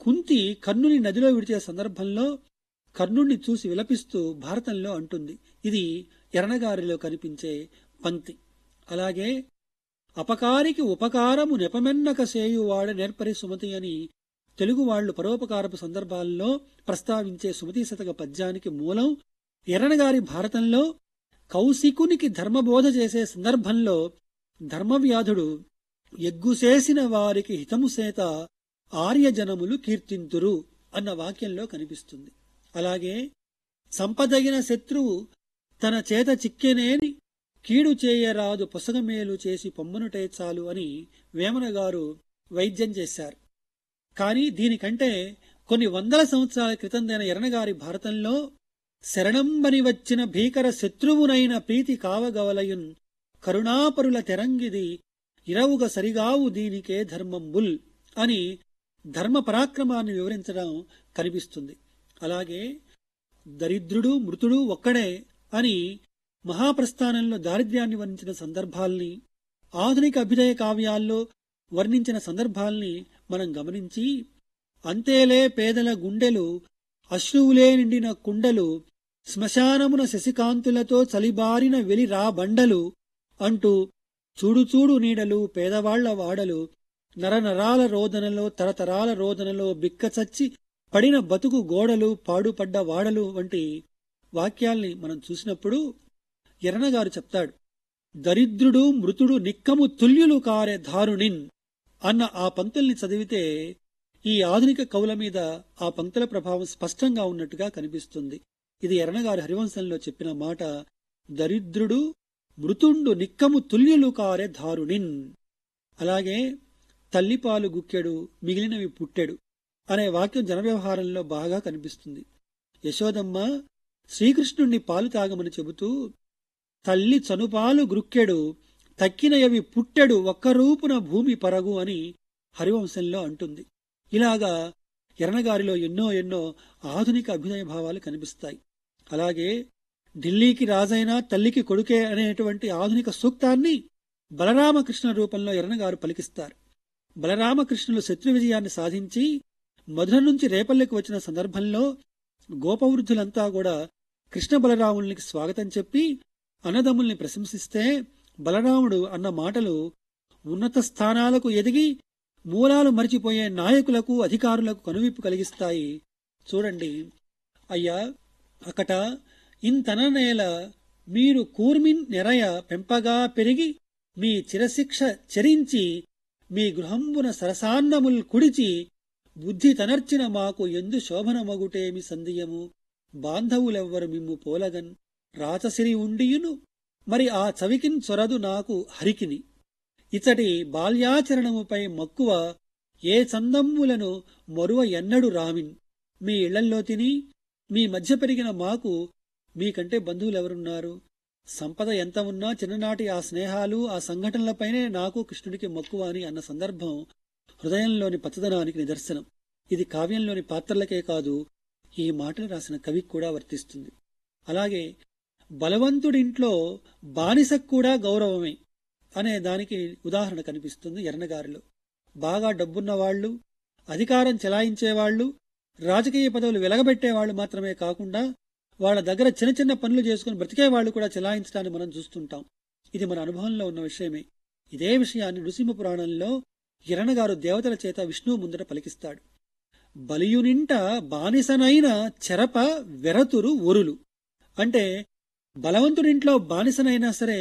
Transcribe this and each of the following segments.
కుంతి కర్ణుని నదిలో విడిచే సందర్భంలో కర్ణుణ్ణి చూసి విలపిస్తూ భారతంలో అంటుంది ఇది ఎరణగారిలో కనిపించే పంక్తి అలాగే అపకారికి ఉపకారము నెపమెన్నక సేయువాడ నేర్పరి సుమతి అని తెలుగు వాళ్లు పరోపకారపు సందర్భాల్లో ప్రస్తావించే సుమతి శతక పద్యానికి మూలం ఎర్రనగారి భారతంలో కౌశికునికి ధర్మబోధ చేసే సందర్భంలో ధర్మవ్యాధుడు ఎగ్గుసేసిన వారికి హితముసేత ఆర్యజనములు కీర్తింతురు అన్న వాక్యంలో కనిపిస్తుంది అలాగే సంపదగిన శత్రువు తన చేత చిక్కెనేని కీడు చేయరాదు పొసగమేలు చేసి పొమ్మనుటే చాలు అని వేమన గారు వైద్యం చేశారు కాని దీనికంటే కొన్ని వందల సంవత్సరాల క్రితందైన ఎరణగారి భారతంలో శరణంబని వచ్చిన భీకర శత్రువునైన ప్రీతి కావగవలయున్ కరుణాపరుల తెరంగిది ఇరవుగ సరిగావు దీనికే ధర్మంబుల్ అని ధర్మ పరాక్రమాన్ని వివరించడం కనిపిస్తుంది అలాగే దరిద్రుడు మృతుడు ఒక్కడే అని మహాప్రస్థానంలో దారిద్ర్యాన్ని వర్ణించిన సందర్భాల్ని ఆధునిక అభ్యుదయ కావ్యాల్లో వర్ణించిన సందర్భాల్ని మనం గమనించి అంతేలే పేదల గుండెలు అశ్రువులే నిండిన కుండలు శ్మశానమున శశికాంతులతో చలిబారిన వెలి రాబండలు అంటూ చూడు చూడు నీడలు పేదవాళ్ల వాడలు నరనరాల రోదనలో తరతరాల రోదనలో బిక్కచచ్చి పడిన బతుకు గోడలు పాడుపడ్డ వాడలు వంటి వాక్యాల్ని మనం చూసినప్పుడు ఎర్రనగారు చెప్తాడు దరిద్రుడు మృతుడు నిక్కము తుల్యులు కారే ధారుణిన్ అన్న ఆ పంక్తుల్ని చదివితే ఈ ఆధునిక కవుల మీద ఆ పంక్తుల ప్రభావం స్పష్టంగా ఉన్నట్టుగా కనిపిస్తుంది ఇది ఎర్రనగారి హరివంశంలో చెప్పిన మాట దరిద్రుడు మృతుండు నిక్కము తుల్యులు కారే ధారుణిన్ అలాగే తల్లిపాలు గుక్కెడు మిగిలినవి పుట్టెడు అనే వాక్యం జనవ్యవహారంలో బాగా కనిపిస్తుంది యశోదమ్మ శ్రీకృష్ణుణ్ణి పాలు తాగమని చెబుతూ తల్లి చనుపాలు గ్రుక్కెడు తక్కినయవి పుట్టెడు ఒక్కరూపున భూమి పరగు అని హరివంశంలో అంటుంది ఇలాగా ఎర్రనగారిలో ఎన్నో ఎన్నో ఆధునిక అభ్యుదయ భావాలు కనిపిస్తాయి అలాగే ఢిల్లీకి రాజైన తల్లికి కొడుకే అనేటువంటి ఆధునిక సూక్తాన్ని బలరామకృష్ణ రూపంలో ఎర్రనగారు పలికిస్తారు బలరామకృష్ణులు శత్రు విజయాన్ని సాధించి మధుర నుంచి రేపల్లెకు వచ్చిన సందర్భంలో గోపవృద్ధులంతా కూడా కృష్ణ బలరాములకి స్వాగతం చెప్పి అన్నదమ్ముల్ని ప్రశంసిస్తే బలరాముడు అన్న మాటలు ఉన్నత స్థానాలకు ఎదిగి మూలాలు మరిచిపోయే నాయకులకు అధికారులకు కనువిప్పు కలిగిస్తాయి చూడండి అయ్యా అకట ఇంతన నేల మీరు కూర్మిన్ నెరయ పెంపగా పెరిగి మీ చిరశిక్ష చెరించి మీ గృహంబున సరసాన్నముల్ కుడిచి బుద్ధి తనర్చిన మాకు ఎందు శోభనమగుటేమి సందియము బాంధవులెవ్వరు మిమ్ము పోలగన్ రాచసిరి ఉండియును మరి ఆ చవికిన్ చొరదు నాకు హరికిని ఇచటి బాల్యాచరణముపై మక్కువ ఏ చందమ్ములను మొరువ ఎన్నడు రామిన్ మీ ఇళ్లల్లో తిని మీ మధ్య పెరిగిన మాకు మీకంటే బంధువులెవరున్నారు సంపద ఎంత ఉన్నా చిన్ననాటి ఆ స్నేహాలు ఆ సంఘటనలపైనే నాకు కృష్ణుడికి మక్కువ అని అన్న సందర్భం హృదయంలోని పచ్చదనానికి నిదర్శనం ఇది కావ్యంలోని పాత్రలకే కాదు ఈ మాటలు రాసిన కవికి కూడా వర్తిస్తుంది అలాగే బలవంతుడింట్లో బానిసకు కూడా గౌరవమే అనే దానికి ఉదాహరణ కనిపిస్తుంది ఎర్నగారిలో బాగా డబ్బున్న వాళ్ళు అధికారం చెలాయించేవాళ్లు రాజకీయ పదవులు వెలగబెట్టేవాళ్లు మాత్రమే కాకుండా వాళ్ళ దగ్గర చిన్న చిన్న పనులు చేసుకుని బ్రతికే వాళ్ళు కూడా చెలాయించడాన్ని మనం చూస్తుంటాం ఇది మన అనుభవంలో ఉన్న విషయమే ఇదే విషయాన్ని నృసింహ పురాణంలో కిరణగారు దేవతల చేత విష్ణువు ముందట పలికిస్తాడు బలియునింట బానిసనైన చెరప వెరతురు ఒరులు అంటే బలవంతుడింట్లో బానిసనైనా సరే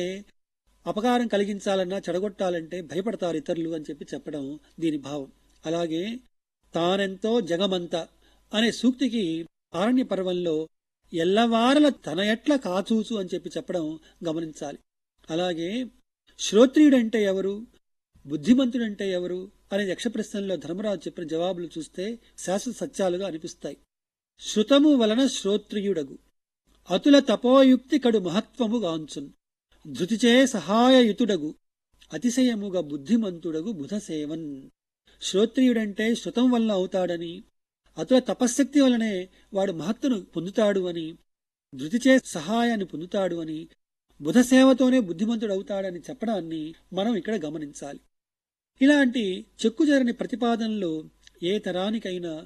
అపకారం కలిగించాలన్నా చెడగొట్టాలంటే భయపడతారు ఇతరులు అని చెప్పి చెప్పడం దీని భావం అలాగే తానెంతో జగమంత అనే సూక్తికి ఆరణ్య పర్వంలో ఎల్లవారల తన ఎట్ల కాచూచు అని చెప్పి చెప్పడం గమనించాలి అలాగే శ్రోత్రియుడంటే ఎవరు బుద్ధిమంతుడంటే ఎవరు అనే యక్ష ప్రశ్నలో ధర్మరాజు చెప్పిన జవాబులు చూస్తే శాశ్వత సత్యాలుగా అనిపిస్తాయి శృతము వలన శ్రోత్రియుడగు అతుల తపోయుక్తి కడు మహత్వము గాంచున్ ధృతిచే సహాయయుతుడగు అతిశయముగా బుద్ధిమంతుడగు బుధసేవన్ శ్రోత్రియుడంటే శృతం వలన అవుతాడని అతుల తపశ్శక్తి వలనే వాడు మహత్తును పొందుతాడు అని ధృతిచే సహాయాన్ని పొందుతాడు అని బుధసేవతోనే బుద్ధిమంతుడవుతాడని చెప్పడాన్ని మనం ఇక్కడ గమనించాలి ఇలాంటి చెక్కుజరని ప్రతిపాదనలు ఏ తరానికైనా